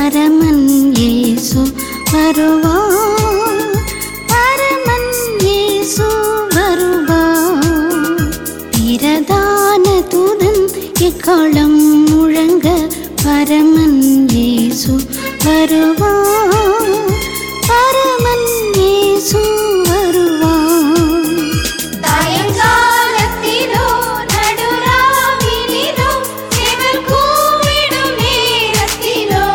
பரமன் இயேசு வருவார் பரமன் இயேசு வருவார் பிரதான தூதன் இக்காலம் முழங்க பரமன் இயேசு வருவார் பரமன் இயேசு வருவார் சாயங்காலத்திலோ நடுராவினிலோ செவல் கூவிடும் நேரத்திலோ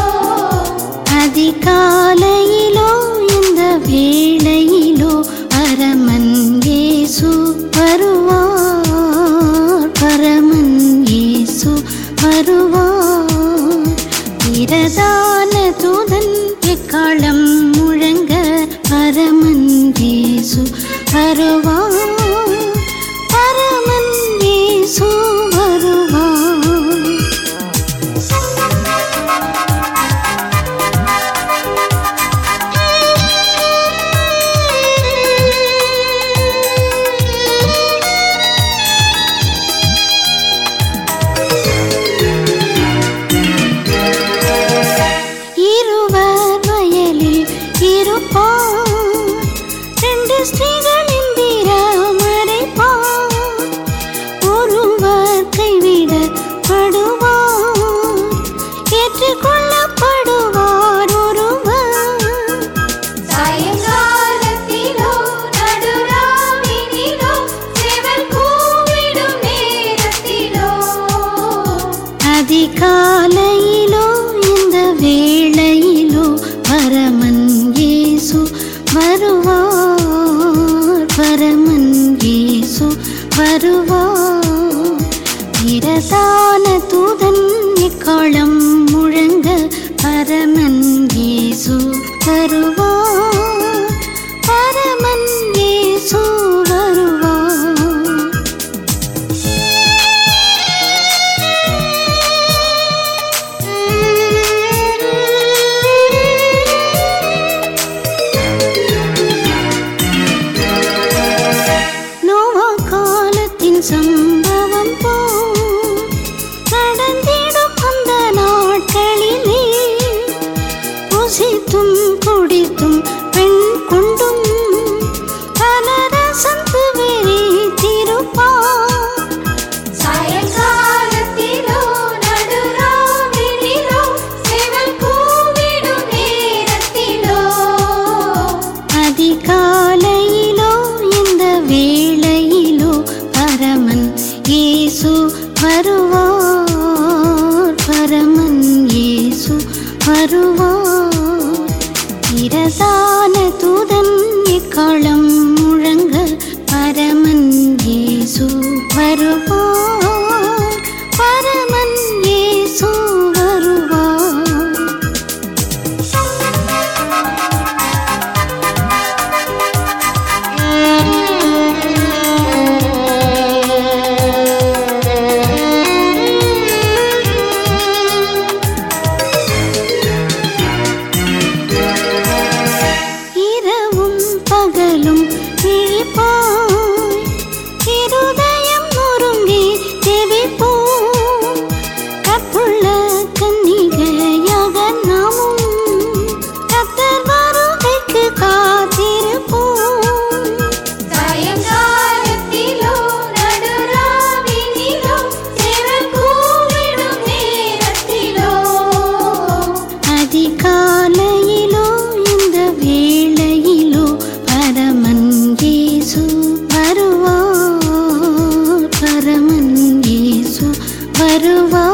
அதிகாலையிலோ இந்த வேளையிலோ பரமன் இயேசு வருவார் பரமன் இயேசு வருவார் பிரதான தூதன் எக்காலம் முழங்க பரமன் இயேசு வருவார் பரமன் இயேசு வருவார் இருவர் வயலில் இருப்பார் ரெண்டு ஸ்திரீகள் இந்திர மறைப்பார் ஒருவர் கைவிடப்படுவார் ஏற்றுக்கொள்ளப்படுவார் ஒருவர் சாயங்காலத்திலோ நடுராவினிலோ செவல் கூவிடும் நேரத்திலோ அதிகாலையிலோ இந்த வேளையிலோ பரமன் இயேசு வருவார் பரமன் இயேசு வருவார் பிரதான தூதன் இக்காலம் முழங்க பரமன் இயேசு வருவார் பரமன் இயேசு வருவார் நோவா காலத்தின் சம்பவம் போ நடந்திடும் அந்த நாட்களிலே புசித்தும் குடித்தும் பெண் கொண்டும் பலரசந்து வெறித்திருப்பார் சாயங்காலத்திலோ நடுராவினிலோ செவல் கூவிடும் நேரத்திலோ அதிகாலையிலோ இந்த வேளையிலோ பரமன் இயேசு வருவார் பரமன் இயேசு வருவார் பிரதான தூதன் இக்காலம் முழங்க பரமன் இயேசு வருவார் பரமன் இயேசு வருவார் இரவும் பகலும் விழிப்பாய் இருதயம் நொறுங்கி ஜெபிப்போம் கற்புள்ள கன்னிகையாக நாமும் கத்தர் வருகைக்கு காத்திருப்போம் சாயங்காலத்திலோ நடுராவினிலோ செவல் கூவிடும் நேரத்திலோ அதிகாலையிலோ இந்த வேளையிலோ பரமன் இயேசு வருவார் பரமன் இயேசு வருவார்